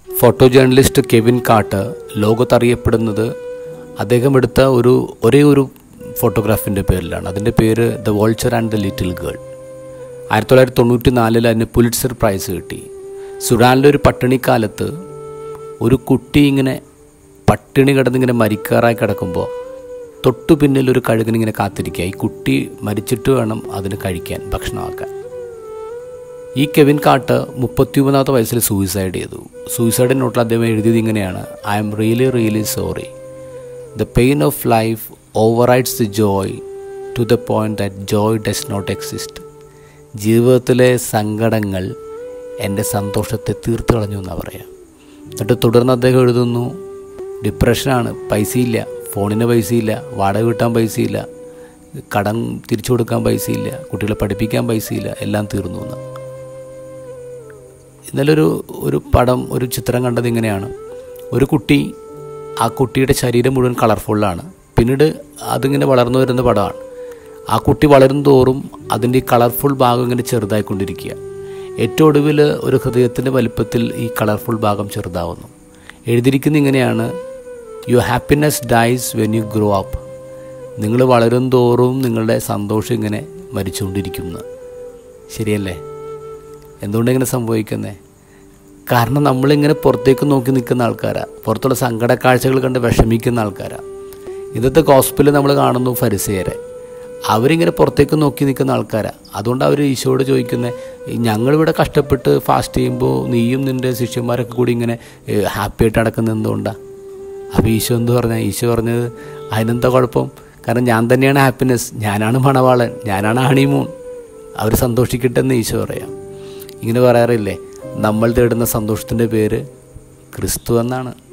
photo journalist Kevin Carter ലോകത്തറിയപ്പെടുന്നത് അദ്ദേഹം എടുത്ത ഒരു ഒരേ ഒരു ഫോട്ടോഗ്രാഫിൻ്റെ പേരിലാണ് അതിൻ്റെ പേര് the vulture and the little girl ആയിരത്തി തൊള്ളായിരത്തി തൊണ്ണൂറ്റി നാലിൽ അതിന് പുലിറ്റ്സർ പ്രൈസ് കിട്ടി സുഡാനിലെ ഒരു പട്ടിണിക്കാലത്ത് ഒരു കുട്ടി ഇങ്ങനെ പട്ടിണി കിടന്നിങ്ങനെ മരിക്കാറായി കിടക്കുമ്പോൾ തൊട്ടു പിന്നിൽ ഒരു കഴുകനിങ്ങനെ കാത്തിരിക്കുക ഈ കുട്ടി മരിച്ചിട്ട് വേണം അതിന് കഴിക്കാൻ ഭക്ഷണമാക്കാൻ ഈ കെവിൻ കാട്ട് മുപ്പത്തിമൂന്നാമത്തെ വയസ്സിൽ സൂയിസൈഡ് ചെയ്തു സൂയിസൈഡ് നോട്ടിൽ അദ്ദേഹം എഴുതിയത് ഇങ്ങനെയാണ് I'm really really sorry the pain of life overrides the joy to the point that joy does not exist ജീവിതത്തിലെ സങ്കടങ്ങൾ എൻ്റെ സന്തോഷത്തെ തീർത്തു കളഞ്ഞു എന്നാണ് പറയാം എന്നിട്ട് തുടർന്ന് അദ്ദേഹം എഴുതുന്നു ഡിപ്രഷനാണ് പൈസയില്ല ഫോണിന് പൈസയില്ല വാടക കിട്ടാൻ പൈസയില്ല കടം തിരിച്ചു കൊടുക്കാൻ പൈസയില്ല കുട്ടികളെ പഠിപ്പിക്കാൻ പൈസയില്ല എല്ലാം തീർന്നു എന്ന് ഇന്നലെ ഒരു ഒരു പടം ഒരു ചിത്രം കണ്ടത് ഇങ്ങനെയാണ് ഒരു കുട്ടി ആ കുട്ടിയുടെ ശരീരം മുഴുവൻ കളർഫുള്ളാണ് പിന്നീട് അതിങ്ങനെ വളർന്നു വരുന്ന പടമാണ് ആ കുട്ടി വളരും തോറും അതിൻ്റെ ഈ കളർഫുൾ ഭാഗം ഇങ്ങനെ ചെറുതായിക്കൊണ്ടിരിക്കുക ഏറ്റവും ഒടുവിൽ ഒരു ഹൃദയത്തിൻ്റെ വലിപ്പത്തിൽ ഈ കളർഫുൾ ഭാഗം ചെറുതാവുന്നു എഴുതിയിരിക്കുന്ന ഇങ്ങനെയാണ് your happiness dies when you grow up നിങ്ങൾ വളരും തോറും നിങ്ങളുടെ സന്തോഷം ഇങ്ങനെ മരിച്ചുകൊണ്ടിരിക്കുന്നു ശരിയല്ലേ എന്തുകൊണ്ട് ഇങ്ങനെ സംഭവിക്കുന്നത് കാരണം നമ്മളിങ്ങനെ പുറത്തേക്ക് നോക്കി നിൽക്കുന്ന ആൾക്കാരാണ് പുറത്തുള്ള സങ്കട കാഴ്ചകൾ കണ്ട് വിഷമിക്കുന്ന ആൾക്കാരാണ് ഇന്നത്തെ ഹോസ്പിറ്റലിൽ നമ്മൾ കാണുന്നു ഫരിസേരെ അവരിങ്ങനെ പുറത്തേക്ക് നോക്കി നിൽക്കുന്ന ആൾക്കാരാണ് അതുകൊണ്ട് അവർ ഈശോയോട് ചോദിക്കുന്നത് ഞങ്ങളിവിടെ കഷ്ടപ്പെട്ട് ഫാസ്റ്റ് ചെയ്യുമ്പോൾ നീയും നിൻ്റെ ശിഷ്യന്മാരൊക്കെ കൂടി ഇങ്ങനെ ഹാപ്പി ആയിട്ട് നടക്കുന്നത് എന്തുകൊണ്ടാണ് അപ്പോൾ ഈശോ എന്ത് പറഞ്ഞാൽ ഈശോ പറഞ്ഞത് അതിനെന്താ കുഴപ്പം കാരണം ഞാൻ തന്നെയാണ് ഹാപ്പിനെസ് ഞാനാണ് മണവാളൻ ഞാനാണ് ഹണിമൂൺ അവർ സന്തോഷിക്കട്ടെ എന്ന് ഈശോ പറയാം ഇങ്ങനെ പറയാറില്ലേ നമ്മൾ തേടുന്ന സന്തോഷത്തിൻ്റെ പേര് ക്രിസ്തു എന്നാണ്